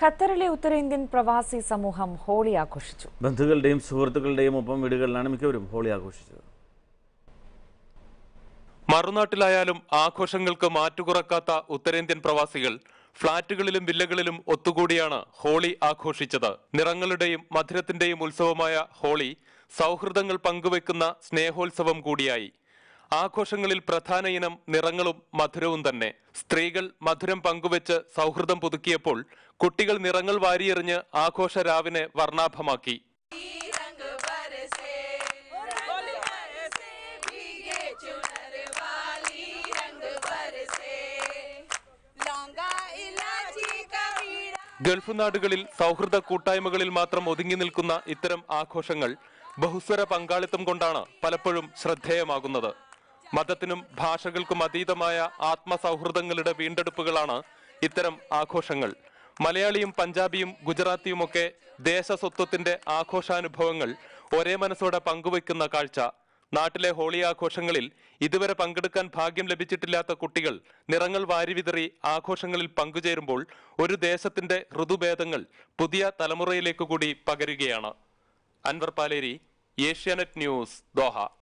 ഖത്തറിലെ ഉത്തരേന്ത്യൻ പ്രവാസി സമൂഹം ഹോളി ആഘോഷിച്ചു ബന്ധുക്കളുടെയും സുഹൃത്തുക്കളുടെയും ഒപ്പം വീടുകളിലാണ് മിക്കവരും ഹോളി ആഘോഷിച്ചത് മറുനാട്ടിലായാലും ആഘോഷങ്ങൾക്ക് മാറ്റുകുറക്കാത്ത ഉത്തരേന്ത്യൻ പ്രവാസികൾ ഫ്ളാറ്റുകളിലും വില്ലകളിലും ഒത്തുകൂടിയാണ് ഹോളി ആഘോഷിച്ചത് നിറങ്ങളുടെയും മധുരത്തിന്റെയും ഉത്സവമായ ഹോളി സൗഹൃദങ്ങൾ പങ്കുവെക്കുന്ന സ്നേഹോത്സവം കൂടിയായി ആഘോഷങ്ങളിൽ പ്രധാന ഇനം നിറങ്ങളും മധുരവും തന്നെ സ്ത്രീകൾ മധുരം പങ്കുവെച്ച് സൗഹൃദം പുതുക്കിയപ്പോൾ കുട്ടികൾ നിറങ്ങൾ വാരിയെറിഞ്ഞ് ആഘോഷ രാവിനെ വർണ്ണാഭമാക്കി रंग बरसे रंग बरसे भीगे चुनर वाली रंग बरसे लौंगा इलायची का मीरा ഗൾഫ് നാടുകളിൽ സൗഹൃദ കൂട്ടായ്മകളിൽ മാത്രം ഒതുങ്ങി നിൽക്കുന്ന ഇത്തരം ആഘോഷങ്ങൾ ബഹുസ്വര പങ്കാളിത്തം കൊണ്ടാണ് പലപ്പോഴും ശ്രദ്ധേയമാകുന്നത് മതത്തിനും ഭാഷകൾക്കും അതീതമായ ആത്മസൗഹൃദങ്ങളുടെ വീണ്ടെടുപ്പുകളാണ് ഇത്തരം ആഘോഷങ്ങൾ മലയാളിയും പഞ്ചാബിയും ഗുജറാത്തിയുമൊക്കെ ദേശസ്വത്വത്തിന്റെ ആഘോഷാനുഭവങ്ങൾ ഒരേ മനസ്സോടെ പങ്കുവയ്ക്കുന്ന കാഴ്ച നാട്ടിലെ ഹോളി ആഘോഷങ്ങളിൽ ഇതുവരെ പങ്കെടുക്കാൻ ഭാഗ്യം ലഭിച്ചിട്ടില്ലാത്ത കുട്ടികൾ നിറങ്ങൾ വാരിവിതറി ആഘോഷങ്ങളിൽ പങ്കുചേരുമ്പോൾ ഒരു ദേശത്തിന്റെ ഋതുഭേദങ്ങൾ പുതിയ തലമുറയിലേക്ക് കൂടി പകരുകയാണ് അൻവർ പാലേരി ഏഷ്യാനെറ്റ് ന്യൂസ് ദോഹ